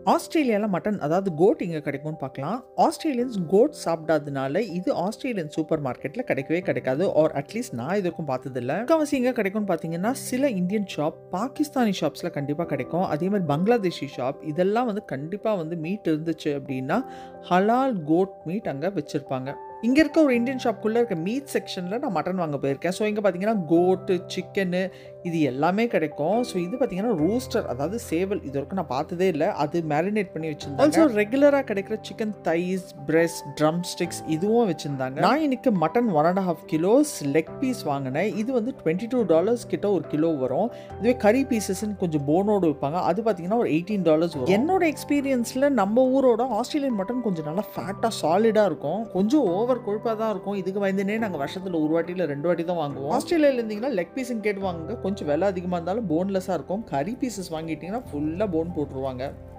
ஆஸ்திரேலியாவில் மட்டன் அதாவது கோட் இங்கே கிடைக்கும்னு பார்க்கலாம் ஆஸ்திரேலியன்ஸ் கோட் சாப்பிடாதனால இது ஆஸ்திரேலியன் சூப்பர் மார்க்கெட்டில் கிடைக்கவே கிடைக்காது ஆர் அட்லீஸ்ட் நான் இது வரைக்கும் பார்த்ததில்ல முக்கால்வாசி எங்கே கிடைக்கும்னு பார்த்தீங்கன்னா சில இந்தியன் ஷாப் பாகிஸ்தானி ஷாப்ஸில் கண்டிப்பாக கிடைக்கும் அதே மாதிரி பங்களாதேஷி ஷாப் இதெல்லாம் வந்து கண்டிப்பாக வந்து மீட் இருந்துச்சு அப்படின்னா ஹலால் கோட் மீட் அங்கே வச்சுருப்பாங்க இங்கே இருக்க ஒரு இந்தியன் ஷாப்புக்குள்ளே இருக்க மீட் செக்ஷனில் நான் மட்டன் வாங்க போயிருக்கேன் ஸோ இங்கே பார்த்தீங்கன்னா கோட்டு சிக்கனு இது எல்லாமே கிடைக்கும் ஸோ இது பார்த்தீங்கன்னா ரூஸ்டர் அதாவது சேவல் இது வரைக்கும் நான் பார்த்ததே இல்லை அது மேரினேட் பண்ணி வச்சிருந்தாங்க ஆல்சோ ரெகுலராக கிடைக்கிற chicken thighs breast drumsticks இதுவும் வச்சிருந்தாங்க நான் இன்னைக்கு mutton one and half kilos leg piece வாங்கினேன் இது வந்து டுவெண்ட்டி டூ டாலர்ஸ் கிட்ட ஒரு கிலோ வரும் இதுவே கறி பீசஸ்ன்னு கொஞ்சம் போனோடு வைப்பாங்க அது பார்த்தீங்கன்னா ஒரு எயிட்டீன் டாலர்ஸ் வரும் என்னோட எக்ஸ்பீரியன்ஸில் நம்ம ஊரோட ஆஸ்திரேலியன் மட்டன் கொஞ்சம் நல்லா ஃபேட்டாக சாலிடாக இருக்கும் கொஞ்சம் ஓவர் கொழுப்பாக தான் இருக்கும் இதுக்கு பயந்துனே நாங்கள் வருஷத்தில் ஒரு வாட்டி இல்லை ரெண்டு வாட்டி தான் வாங்குவோம் ஆஸ்திரேலியாவில் இருந்தீங்கன்னா லெக் பீஸுன்னு கேட்டு வாங்க கொஞ்சம் விலை அதிகமாக இருந்தாலும் போன்லெஸ்ஸாக இருக்கும் கறி பீசஸ் வாங்கிட்டீங்கன்னா ஃபுல்லாக போன் போட்டுருவாங்க